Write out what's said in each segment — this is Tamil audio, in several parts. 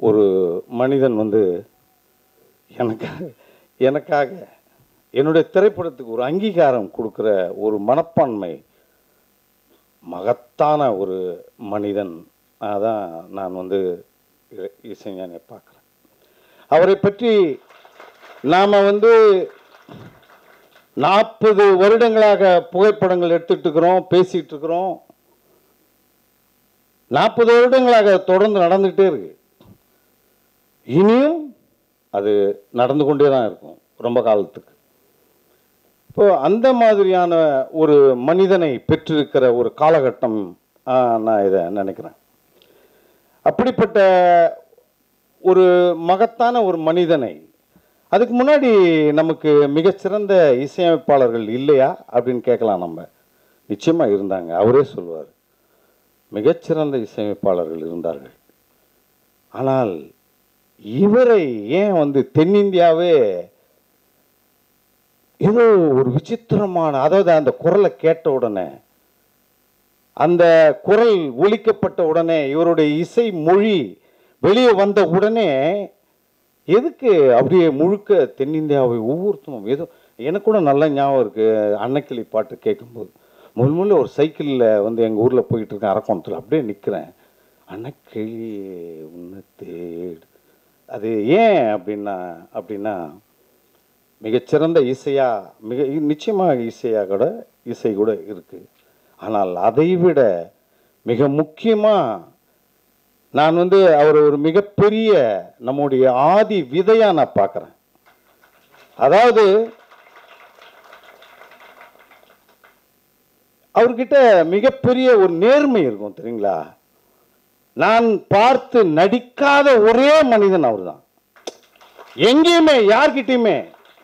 ஒரு மனிதன் வந்து எனக்காக எனக்காக என்னுடைய திரைப்படத்துக்கு ஒரு அங்கீகாரம் கொடுக்குற ஒரு மனப்பான்மை மகத்தான ஒரு மனிதன் அதான் நான் வந்து இ- இசைஞானியை பார்க்குறேன் அவரை பற்றி நாம் வந்து நாற்பது வருடங்களாக புகைப்படங்கள் எடுத்துட்டு இருக்கிறோம் பேசிட்டு இருக்கிறோம் நாற்பது வருடங்களாக தொடர்ந்து நடந்துகிட்டே இருக்கு இனியும் அது நடந்து கொண்டே தான் இருக்கும் ரொம்ப காலத்துக்கு இப்போ அந்த மாதிரியான ஒரு மனிதனை பெற்றிருக்கிற ஒரு காலகட்டம் ஆ, நான் இதை நினைக்கிறேன் அப்படிப்பட்ட ஒரு மகத்தான ஒரு மனிதனை அதுக்கு முன்னாடி நமக்கு மிகச்சிறந்த இசையமைப்பாளர்கள் இல்லையா அப்படின்னு கேட்கலாம் நம்ம நிச்சயமா இருந்தாங்க அவரே சொல்வார் மிகச்சிறந்த இசையமைப்பாளர்கள் இருந்தார்கள் ஆனால் இவரை ஏன் வந்து தென்னிந்தியாவே ஏதோ ஒரு விசித்திரமான அதாவது அந்த குரலை கேட்ட உடனே அந்த குரல் ஒலிக்கப்பட்ட உடனே இவருடைய இசை மொழி வெளியே வந்த உடனே எதுக்கு அப்படியே முழுக்க தென்னிந்தியாவை ஒவ்வொருத்தரும் ஏதோ எனக்கு கூட நல்ல ஞாபகம் இருக்கு அன்னக்கிளி பாட்டு கேட்கும்போது முதல் முதல்ல ஒரு சைக்கிளில் வந்து எங்கள் ஊரில் போயிட்டு இருக்கேன் அரக்கோணத்தில் அப்படியே நிற்கிறேன் அன்னக்கிளி உன்னை தேடு அது ஏன் அப்படின்னா அப்படின்னா மிகச்சிறந்த இசையா மிக நிச்சயமாக இசையாக கூட இசை கூட இருக்கு ஆனால் அதைவிட மிக முக்கியமாக நான் வந்து அவர் ஒரு மிகப்பெரிய நம்முடைய ஆதி விதையா நான் பார்க்குறேன் அதாவது அவர்கிட்ட மிகப்பெரிய ஒரு நேர்மை இருக்கும் தெரியுங்களா நான் பார்த்து நடிக்காத ஒரே மனிதன் அவர்தான் எங்கேயுமே யார்கிட்டயுமே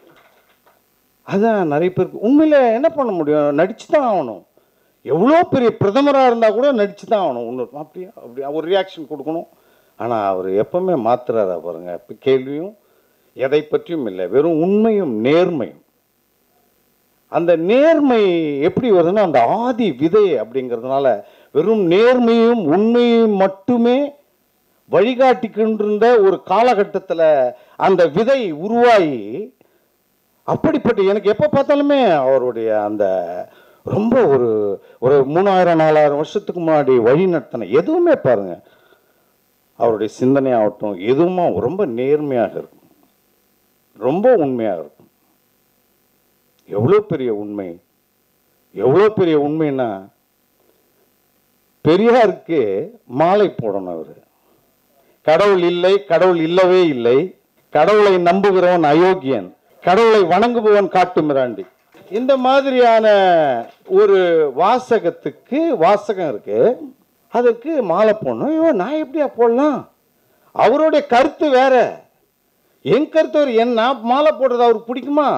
அதான் நிறைய பேருக்கு உண்மையில என்ன பண்ண முடியும் நடிச்சு தான் ஆகணும் எவ்வளோ பெரிய பிரதமராக இருந்தால் கூட நடிச்சு தான் ஆகணும் ஒன்று அப்படியா அப்படியா ஒரு ரியாக்ஷன் கொடுக்கணும் ஆனால் அவர் எப்பவுமே மாத்துறாரா பாருங்க இப்போ கேள்வியும் எதை பற்றியும் இல்லை வெறும் உண்மையும் நேர்மையும் அந்த நேர்மை எப்படி வருதுன்னா அந்த ஆதி விதை அப்படிங்கிறதுனால வெறும் நேர்மையும் உண்மையும் மட்டுமே வழிகாட்டிக்கின்றிருந்த ஒரு காலகட்டத்தில் அந்த விதை உருவாகி அப்படிப்பட்ட எனக்கு எப்போ பார்த்தாலுமே அவருடைய அந்த ரொம்ப ஒரு ஒரு மூணாயிரம் நாலாயிரம் வருஷத்துக்கு முன்னாடி வழி நடத்தின எதுவுமே பாருங்க அவருடைய சிந்தனை ஆகட்டும் எதுவுமே ரொம்ப நேர்மையாக இருக்கும் ரொம்ப உண்மையாக இருக்கும் எவ்வளோ பெரிய உண்மை எவ்வளோ பெரிய உண்மைன்னா பெரியாருக்கு மாலை போடணும் அவர் கடவுள் இல்லை கடவுள் இல்லவே இல்லை கடவுளை நம்புகிறவன் அயோக்கியன் கடவுளை வணங்குபவன் காட்டு மிராண்டி இந்த மாதிரியான ஒரு வாசகத்துக்கு வாசகம் இருக்கு அதுக்கு மாலை போடணும் ஐயோ நான் எப்படியா போடலாம் அவருடைய கருத்து வேற என் கருத்து வேற. என் நான் மாலை போடுறது அவருக்கு பிடிக்குமா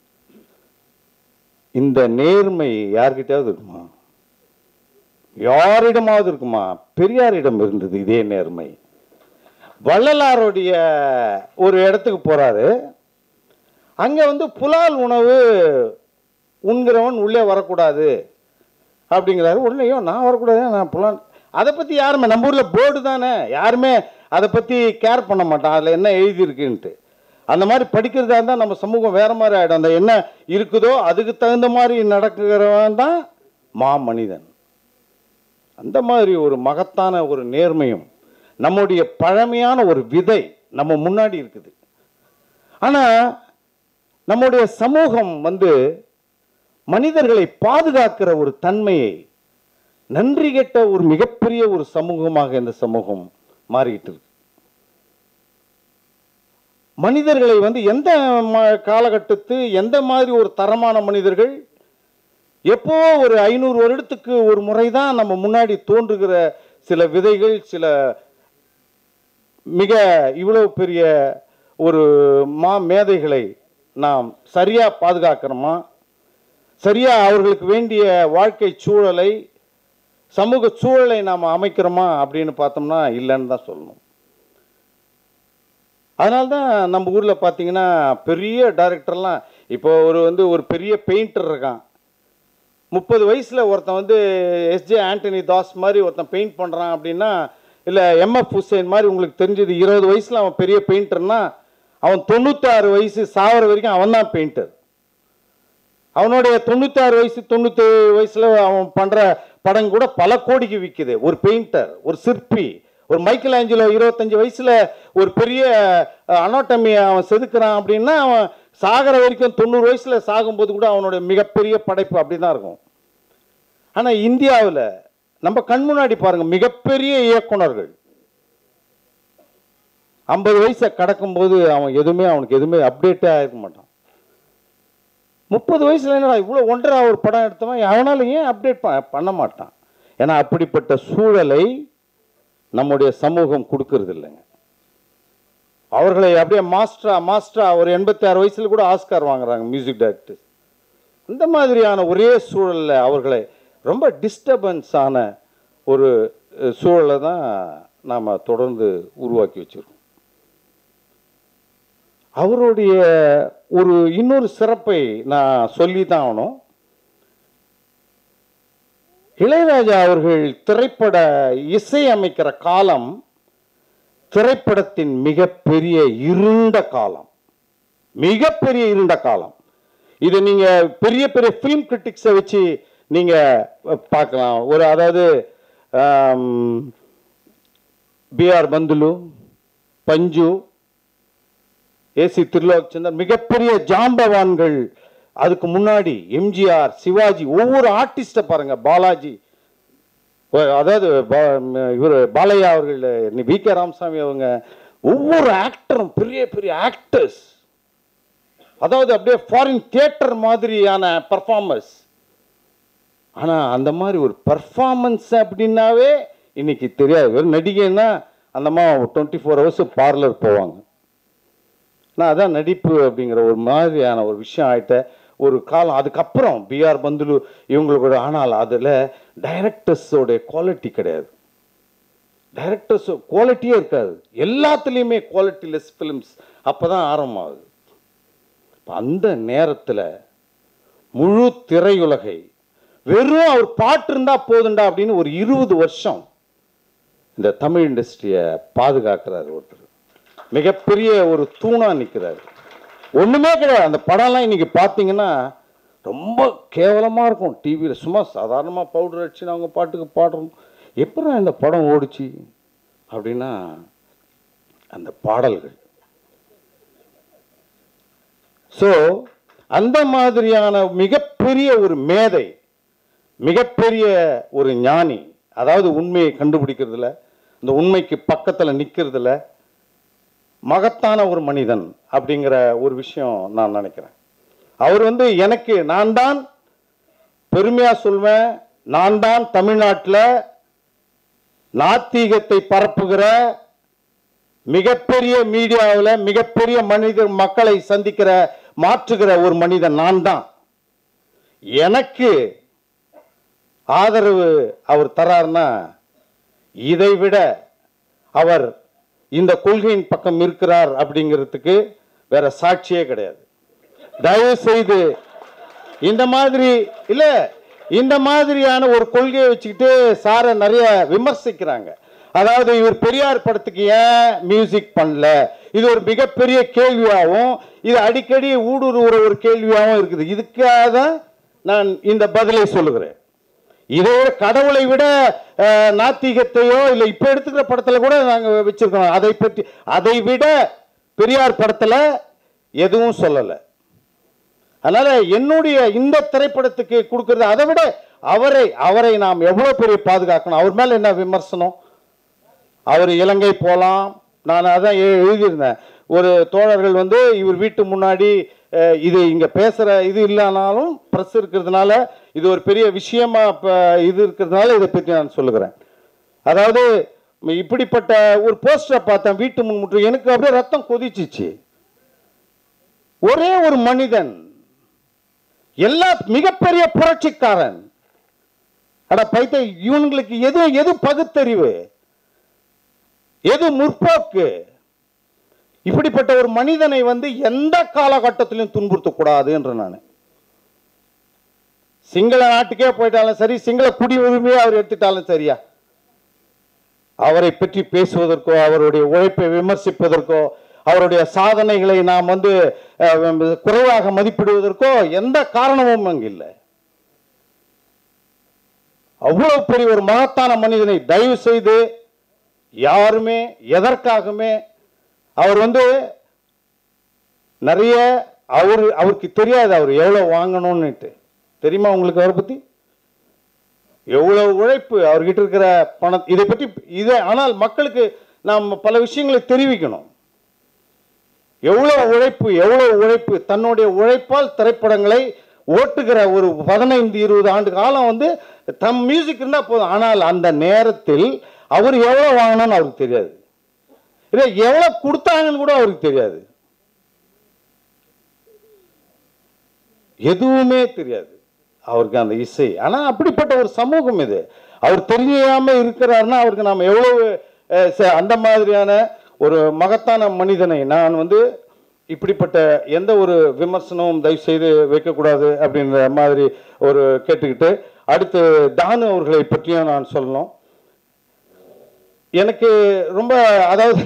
இந்த நேர்மை யார்கிட்டயாவது இருக்குமா யாரிடமாவது இருக்குமா பெரியாரிடம் இருந்தது இதே நேர்மை வள்ளலாருடைய ஒரு இடத்துக்கு போறாரு அங்க வந்து புலால் உணவு உண்கிறவன் உள்ளே வரக்கூடாது அப்படிங்கிறாரு உடனே ஐயோ நான் வரக்கூடாது நான் புலால் அதை பத்தி யாருமே நம்ம ஊர்ல போர்டு தானே யாருமே அதை பத்தி கேர் பண்ண மாட்டான் அதுல என்ன எழுதியிருக்குன்ட்டு அந்த மாதிரி படிக்கிறதா இருந்தால் நம்ம சமூகம் வேற மாதிரி ஆயிடும் அந்த என்ன இருக்குதோ அதுக்கு தகுந்த மாதிரி நடக்கிறவன் தான் மாமனிதன் அந்த மாதிரி ஒரு மகத்தான ஒரு நேர்மையும் நம்முடைய பழமையான ஒரு விதை நம்ம முன்னாடி இருக்குது ஆனா நம்முடைய சமூகம் வந்து மனிதர்களை பாதுகாக்கிற ஒரு தன்மையை நன்றி கெட்ட ஒரு மிகப்பெரிய ஒரு சமூகமாக இந்த சமூகம் மாறிட்டு இருக்கு மனிதர்களை வந்து எந்த ம- காலகட்டத்து எந்த மாதிரி ஒரு தரமான மனிதர்கள் எப்போ ஒரு ஐநூறு வருடத்துக்கு ஒரு முறை தான் நம்ம முன்னாடி தோன்றுகிற சில விதைகள் சில மிக இவ்வளவு பெரிய ஒரு மா மேதைகளை நாம் சரியா பாதுகாக்கிறோமா சரியா அவர்களுக்கு வேண்டிய வாழ்க்கை சூழலை சமூக சூழலை நாம் அமைக்கிறோமா அப்படின்னு பார்த்தோம்னா இல்லைன்னு தான் சொல்லணும் அதனால தான் நம்ம ஊரில் பார்த்தீங்கன்னா பெரிய டைரக்டர்லாம் இப்போ ஒரு வந்து ஒரு பெரிய பெயிண்டர் இருக்கான் முப்பது வயசில் ஒருத்தன் வந்து எஸ்ஜே ஆண்டனி தாஸ் மாதிரி ஒருத்தன் பெயிண்ட் பண்ணுறான் அப்படின்னா இல்லை எம்எஃப் ஹுசேன் மாதிரி உங்களுக்கு தெரிஞ்சது இருபது வயசில் அவன் பெரிய பெயிண்டர்னா அவன் தொண்ணூத்தாறு வயசு சாவர வரைக்கும் அவன் தான் பெயிண்டர் அவனுடைய தொண்ணூத்தாறு வயசு தொண்ணூத்தேழு வயசுல அவன் பண்ற படம் கூட பல கோடிக்கு விற்குது ஒரு பெயிண்டர் ஒரு சிற்பி ஒரு மைக்கேல் ஆஞ்சலோ இருபத்தஞ்சு வயசுல ஒரு பெரிய அனோட்டமி அவன் செதுக்குறான் அப்படின்னா அவன் சாகிற வரைக்கும் தொண்ணூறு வயசுல சாகும்போது கூட அவனுடைய மிகப்பெரிய படைப்பு அப்படிதான் இருக்கும் ஆனா இந்தியாவில் நம்ம கண் முன்னாடி பாருங்க மிகப்பெரிய இயக்குனர்கள் ஐம்பது வயசை கடக்கும்போது அவன் எதுவுமே அவனுக்கு எதுவுமே அப்டேட்டே ஆயிருக்க மாட்டான் முப்பது வயசுல என்னடா இவ்வளோ ஒன்றரை ஒரு படம் எடுத்தவன் அவனால ஏன் அப்டேட் பண்ண மாட்டான் ஏன்னா அப்படிப்பட்ட சூழலை நம்முடைய சமூகம் கொடுக்கறது இல்லைங்க அவர்களை அப்படியே மாஸ்டரா மாஸ்டரா ஒரு எண்பத்தி ஆறு வயசுல கூட ஆஸ்கார் வாங்குறாங்க மியூசிக் டைரக்டர் இந்த மாதிரியான ஒரே சூழல்ல அவர்களை ரொம்ப டிஸ்டர்பன்ஸ் ஆன ஒரு அஹ், சூழலை தான் நாம் தொடர்ந்து உருவாக்கி வச்சிருக்கோம் அவருடைய ஒரு இன்னொரு சிறப்பை நான் சொல்லி தான் ஆகணும் இளையராஜா அவர்கள் திரைப்பட இசை அமைக்கிற காலம் திரைப்படத்தின் மிகப்பெரிய இருண்ட காலம் மிகப்பெரிய இருண்ட காலம் இதை நீங்க பெரிய பெரிய ஃபிலிம் கிரிட்டிக்ஸை வச்சு நீங்க பார்க்கலாம் ஒரு அதாவது பிஆர் பந்துலு பஞ்சு ஏசி திருலோகச்சந்தர் மிகப்பெரிய ஜாம்பவான்கள் அதுக்கு முன்னாடி எம்ஜிஆர் சிவாஜி ஒவ்வொரு ஆர்டிஸ்ட்டை பாருங்க பாலாஜி ஒ- அதாவது இவர் பாலையா அவர்கள் வி கே ராமசாமி அவங்க ஒவ்வொரு ஆக்டரும் பெரிய பெரிய ஆக்டர்ஸ் அதாவது அப்படியே ஃபாரின் தியேட்டர் மாதிரியான பர்ஃபார்மன்ஸ் ஆனா அந்த மாதிரி ஒரு பர்ஃபார்மன்ஸ் அப்படின்னாவே இன்னைக்கு தெரியாது வெறும் நடிகைன்னா அந்த மாதிரி டுவெண்ட்டி ஃபோர் ஹவர்ஸ் பார்லர் போவாங்க நான் அதான் நடிப்பு அப்படிங்கிற ஒரு மாதிரியான ஒரு விஷயம் ஆயிட்ட ஒரு காலம் அதுக்கப்புறம் பிஆர் பந்துலு இவங்களோட ஆனால் அதில் டைரக்டர்ஸோட குவாலிட்டி கிடையாது டைரக்டர்ஸ் குவாலிட்டியே இருக்காது எல்லாத்துலேயுமே குவாலிட்டிலெஸ் ஃபிலிம்ஸ் அப்போ தான் ஆரம்பமாகுது இப்ப அந்த நேரத்தில் முழு திரையுலகை வெறும் அவர் பாட்டு இருந்தா போதுண்டா அப்படின்னு ஒரு இருபது வருஷம் இந்த தமிழ் இண்டஸ்ட்ரியை பாதுகாக்கிறார் ஒருத்தர் மிகப்பெரிய ஒரு தூணா நிற்கிறார் ஒண்ணுமே கிடையாது அந்த படம்லாம் இன்னைக்கு பார்த்தீங்கன்னா ரொம்ப கேவலமா இருக்கும் டிவியில் சும்மா சாதாரணமாக பவுடர் அடிச்சு அவங்க பாட்டுக்கு பாடுறோம் எப்படி இந்த படம் ஓடுச்சு அப்படின்னா அந்த பாடல்கள் ஸோ அந்த மாதிரியான மிகப்பெரிய ஒரு மேதை மிகப்பெரிய ஒரு ஞானி அதாவது உண்மையை கண்டுபிடிக்கிறதுல இந்த உண்மைக்கு பக்கத்தில் நிற்கிறதுல மகத்தான ஒரு மனிதன் அப்படிங்கிற ஒரு விஷயம் நான் நினைக்கிறேன் அவர் வந்து எனக்கு நான் தான் பெருமையாக சொல்வேன் நான் தான் தமிழ்நாட்டில் நாத்திகத்தை பரப்புகிற மிகப்பெரிய மீடியாவில் மிகப்பெரிய மனிதர் மக்களை சந்திக்கிற மாற்றுகிற ஒரு மனிதன் நான் தான் எனக்கு ஆதரவு அவர் தரார்னா இதை விட அவர் இந்த கொள்கையின் பக்கம் இருக்கிறார் அப்படிங்கிறதுக்கு வேற சாட்சியே கிடையாது தயவு செய்து இந்த மாதிரி இல்ல இந்த மாதிரியான ஒரு கொள்கையை வச்சுக்கிட்டு சாரை நிறைய விமர்சிக்கிறாங்க அதாவது இவர் பெரியார் படத்துக்கு ஏன் மியூசிக் பண்ணல இது ஒரு மிகப்பெரிய கேள்வியாகவும் இது அடிக்கடி ஊடுருவுற ஒரு கேள்வியாகவும் இருக்குது இதுக்காக தான் நான் இந்த பதிலை சொல்லுகிறேன் இதே கடவுளை விட அஹ், நாத்திகத்தையோ இல்லை இப்ப எடுத்துக்கிற படத்துல கூட நாங்க வச்சிருக்கோம் அதை பற்றி அதை விட பெரியார் படத்துல எதுவும் சொல்லலை அதனால என்னுடைய இந்த திரைப்படத்துக்கு கொடுக்கறது அதை விட அவரை அவரை நாம் எவ்வளவு பெரிய பாதுகாக்கணும் அவர் மேல என்ன விமர்சனம் அவர் இலங்கை போலாம் நான் அதான் எ- எழுதியிருந்தேன் ஒரு தோழர்கள் வந்து இவர் வீட்டு முன்னாடி அஹ், இது இங்க பேசுற இது இல்லைனாலும் பிரஸ் இருக்கிறதுனால இது ஒரு பெரிய விஷயமா இப்ப இது இருக்கிறதுனால இதை பற்றி நான் சொல்லுகிறேன் அதாவது இப்படிப்பட்ட ஒரு போஸ்டரை பார்த்தேன் வீட்டு முன் முற்று எனக்கு அப்படியே ரத்தம் கொதிச்சிச்சு ஒரே ஒரு மனிதன் எல்லா மிகப்பெரிய புரட்சிக்காரன் அட பைத்த இவங்களுக்கு எது எது பகுத்தறிவு எது முற்போக்கு இப்படிப்பட்ட ஒரு மனிதனை வந்து எந்த காலகட்டத்திலும் துன்புறுத்தக்கூடாது என்று நான் சிங்கள நாட்டுக்கே போயிட்டாலும் சரி சிங்கள குடியுரிமையை அவர் எடுத்துட்டாலும் சரியா அவரை பற்றி பேசுவதற்கோ அவருடைய உழைப்பை விமர்சிப்பதற்கோ அவருடைய சாதனைகளை நாம் வந்து அஹ், குறைவாக மதிப்பிடுவதற்கோ எந்த காரணமும் அங்கு இல்லை அவ்வளவு பெரிய ஒரு மகத்தான மனிதனை தயவு செய்து யாருமே எதற்காகவுமே அவர் வந்து நிறைய அவர் அவருக்கு தெரியாது அவர் எவ்வளவு வாங்கணும்னுட்டு தெரியுமா உங்களுக்கு அவரை பத்தி எவ்வளவு உழைப்பு அவர்கிட்ட இருக்கிற பணம் இதை பற்றி இதை ஆனால் மக்களுக்கு நாம் பல விஷயங்களை தெரிவிக்கணும் எவ்வளவு உழைப்பு எவ்வளவு உழைப்பு தன்னுடைய உழைப்பால் திரைப்படங்களை ஓட்டுகிற ஒரு பதினைந்து இருபது ஆண்டு காலம் வந்து தம் மியூசிக் இருந்தால் போதும் ஆனால் அந்த நேரத்தில் அவர் எவ்வளோ வாங்கினான்னு அவருக்கு தெரியாது இல்லை எவ்வளோ கொடுத்தாங்கன்னு கூட அவருக்கு தெரியாது எதுவுமே தெரியாது அவருக்கு அந்த இசை ஆனால் அப்படிப்பட்ட ஒரு சமூகம் இது அவர் தெரியாம இருக்கிறாருன்னா அவருக்கு நாம் எவ்வளவு அஹ், ச- அந்த மாதிரியான ஒரு மகத்தான மனிதனை நான் வந்து இப்படிப்பட்ட எந்த ஒரு விமர்சனமும் தயவு செய்து வைக்கக்கூடாது அப்படின்ற மாதிரி ஒரு கேட்டுக்கிட்டு அடுத்து தானு அவர்களை பற்றியும் நான் சொல்லணும் எனக்கு ரொம்ப அதாவது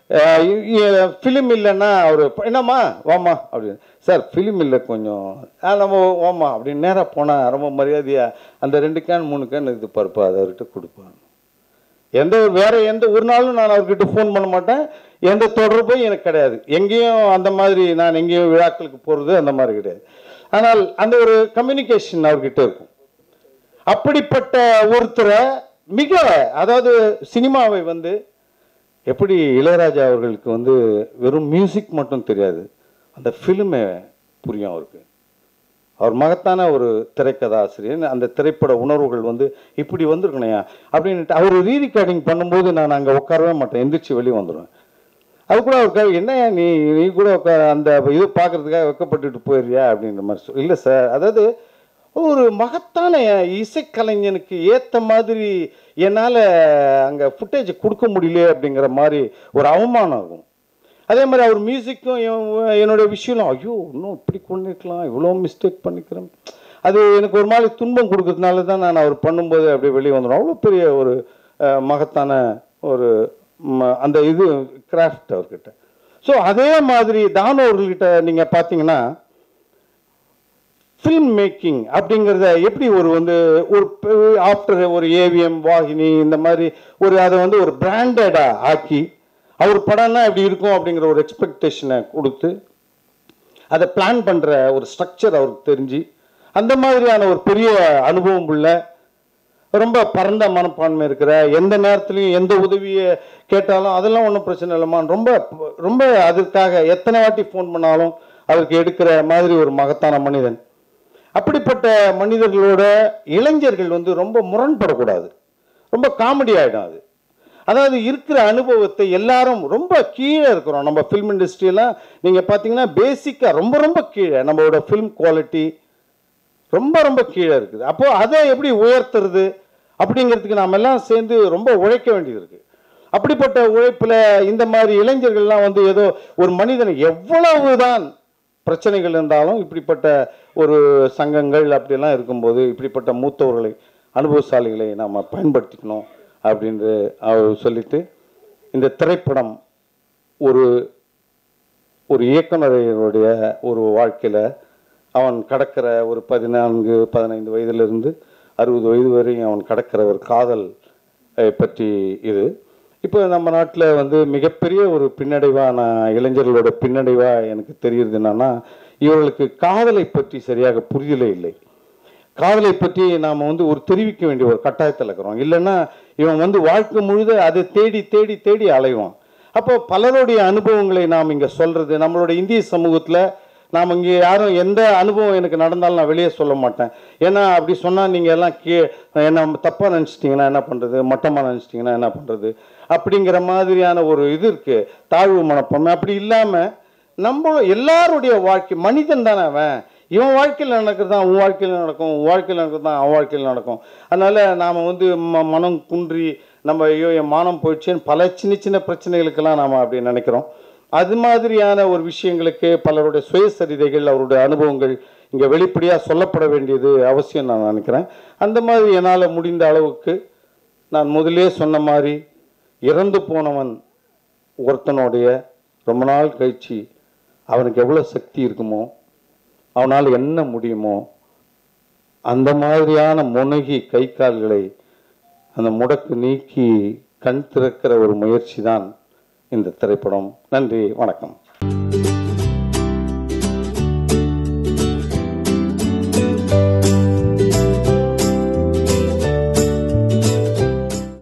ஃபிலிம் இல்லைன்னா அவர் என்னம்மா வாம்மா அப்படின்னு சார் ஃபிலிம் இல்லை கொஞ்சம் ஆ நம்ம வாம்மா அப்படின்னு நேராக போனால் ரொம்ப மரியாதையாக அந்த ரெண்டு கேன் மூணு கேன் இது பருப்பா அதை அவர்கிட்ட கொடுப்பான் எந்த ஒரு வேற எந்த ஒரு நாளும் நான் அவர்கிட்ட ஃபோன் பண்ண மாட்டேன் எந்த தொடர்பும் எனக்கு கிடையாது எங்கேயும் அந்த மாதிரி நான் எங்கேயும் விழாக்களுக்கு போகிறது அந்த மாதிரி கிடையாது ஆனால் அந்த ஒரு கம்யூனிகேஷன் அவர்கிட்ட இருக்கும் அப்படிப்பட்ட ஒருத்தரை மிக அதாவது சினிமாவை வந்து எப்படி இளையராஜா அவர்களுக்கு வந்து வெறும் மியூசிக் மட்டும் தெரியாது அந்த ஃபிலிமே புரியும் அவருக்கு அவர் மகத்தான ஒரு திரைக்கதாசிரியர் அந்த திரைப்பட உணர்வுகள் வந்து இப்படி வந்திருக்கணையா அப்படின்ட்டு அவர் ரீ ரெக்கார்டிங் பண்ணும்போது நான் அங்கே உட்காரவே மாட்டேன் எந்திரிச்சு வெளியே வந்துடுவேன் அது கூட உட்கார என்னையா நீ நீ கூட உட்கார அந்த இது பார்க்கறதுக்காக வெக்கப்பட்டுட்டு போயிடுறியா அப்படின்ற மாதிரி சொல் இல்லை சார் அதாவது ஒரு மகத்தான இசைக்கலைஞனுக்கு ஏற்ற மாதிரி என்னால் அங்கே ஃபுட்டேஜ் கொடுக்க முடியல அப்படிங்கிற மாதிரி ஒரு அவமானம் இருக்கும் அதே மாதிரி அவர் மியூசிக்கும் என்னோட விஷயம் ஐயோ இன்னும் இப்படி கொண்டிருக்கலாம் இவ்வளோ மிஸ்டேக் பண்ணிக்கிறேன் அது எனக்கு ஒரு மாதிரி துன்பம் கொடுக்கறதுனால தான் நான் அவர் பண்ணும்போது அப்படியே வெளியே வந்துடும் அவ்வளோ பெரிய ஒரு அஹ், மகத்தான ஒரு ம- அந்த இது கிராஃப்ட் அவர்கிட்ட ஸோ அதே மாதிரி தானு அவர்கள்கிட்ட நீங்கள் பார்த்தீங்கன்னா ஃபில்ம் மேக்கிங் அப்படிங்கிறத எப்படி ஒரு வந்து ஒரு ஆஃப்டர் ஒரு ஏவிஎம் வாகினி இந்த மாதிரி ஒரு அதை வந்து ஒரு பிராண்டடாக ஆக்கி அவர் படம்னா எப்படி இருக்கும் அப்படிங்கிற ஒரு எக்ஸ்பெக்டேஷனை கொடுத்து அதை பிளான் பண்ணுற ஒரு ஸ்ட்ரக்சர் அவருக்கு தெரிஞ்சு அந்த மாதிரியான ஒரு பெரிய அனுபவம் உள்ள ரொம்ப பரந்த மனப்பான்மை இருக்கிற எந்த நேரத்துலையும் எந்த உதவியை கேட்டாலும் அதெல்லாம் ஒன்றும் பிரச்சனை இல்லைம்மா ரொம்ப ரொம்ப அதற்காக எத்தனை வாட்டி ஃபோன் பண்ணாலும் அவருக்கு எடுக்கிற மாதிரி ஒரு மகத்தான மனிதன் அப்படிப்பட்ட மனிதர்களோட இளைஞர்கள் வந்து ரொம்ப முரண்படக்கூடாது ரொம்ப காமெடி ஆகிடும் அது அதாவது இருக்கிற அனுபவத்தை எல்லாரும் ரொம்ப கீழே இருக்கிறோம் நம்ம ஃபில்ம் இண்டஸ்ட்ரியெல்லாம் நீங்கள் பார்த்தீங்கன்னா பேசிக்காக ரொம்ப ரொம்ப கீழே நம்மளோட ஃபில்ம் குவாலிட்டி ரொம்ப ரொம்ப கீழே இருக்குது அப்போ அதை எப்படி உயர்த்துறது அப்படிங்கிறதுக்கு நாம எல்லாம் சேர்ந்து ரொம்ப உழைக்க வேண்டியது இருக்கு அப்படிப்பட்ட உழைப்பில் இந்த மாதிரி இளைஞர்கள்லாம் வந்து ஏதோ ஒரு மனிதனை எவ்வளவுதான் பிரச்சனைகள் இருந்தாலும் இப்படிப்பட்ட ஒரு சங்கங்கள் அப்படிலாம் இருக்கும்போது இப்படிப்பட்ட மூத்தவர்களை அனுபவசாலிகளை நாம் பயன்படுத்திக்கணும் அப்படின்னு அவர் சொல்லிட்டு இந்த திரைப்படம் ஒரு ஒரு இயக்குனருடைய ஒரு வாழ்க்கையில் அவன் கடக்கிற ஒரு பதினான்கு பதினைந்து வயதிலிருந்து அறுபது வயது வரையும் அவன் கடக்கிற ஒரு காதல் அஹ், பற்றி இது இப்போ நம்ம நாட்டில் வந்து மிகப்பெரிய ஒரு பின்னடைவான இளைஞர்களோட பின்னடைவாக எனக்கு தெரியுது என்னன்னா இவர்களுக்கு காதலை பற்றி சரியாக புரிதலே இல்லை காதலை பற்றி நாம் வந்து ஒரு தெரிவிக்க வேண்டிய ஒரு கட்டாயத்தில் இருக்கிறோம் இல்லைன்னா இவன் வந்து வாழ்க்கை முழுத அதை தேடி தேடி தேடி அலைவான் அப்போ பலருடைய அனுபவங்களை நாம் இங்கே சொல்றது நம்மளோட இந்திய சமூகத்தில் நாம் இங்கே யாரும் எந்த அனுபவம் எனக்கு நடந்தாலும் நான் வெளியே சொல்ல மாட்டேன் ஏன்னா அப்படி சொன்னால் நீங்கள் எல்லாம் கே என்ன தப்பாக நினச்சிட்டிங்கன்னா என்ன பண்ணுறது மட்டமாக நினச்சிட்டிங்கன்னா என்ன பண்ணுறது அப்படிங்கிற மாதிரியான ஒரு இது இருக்குது தாழ்வு மனப்பான்மை அப்படி இல்லாமல் நம்ம எல்லாருடைய வாழ்க்கை மனிதன் தானே அவன் இவன் வாழ்க்கையில் நடக்கிறது தான் உன் வாழ்க்கையில் நடக்கும் உன் வாழ்க்கையில் நடக்கிறது தான் அவன் வாழ்க்கையில் நடக்கும் அதனால நாம் வந்து ம மனம் குன்றி நம்ம ஐயோ என் மானம் போயிடுச்சேன்னு பல சின்ன சின்ன பிரச்சனைகளுக்கெல்லாம் நாம் அப்படி நினைக்கிறோம் அது மாதிரியான ஒரு விஷயங்களுக்கு பலருடைய சுயசரிதைகள் அவருடைய அனுபவங்கள் இங்கே வெளிப்படையாக சொல்லப்பட வேண்டியது அவசியம் நான் நினைக்கிறேன் அந்த மாதிரி என்னால் முடிந்த அளவுக்கு நான் முதலே சொன்ன மாதிரி இறந்து போனவன் ஒருத்தனுடைய ரொம்ப நாள் கழிச்சு அவனுக்கு எவ்வளோ சக்தி இருக்குமோ அவனால் என்ன முடியுமோ அந்த மாதிரியான முனகி கை கால்களை அந்த முடக்கு நீக்கி கண் திறக்கிற ஒரு முயற்சி தான் இந்த திரைப்படம் நன்றி வணக்கம்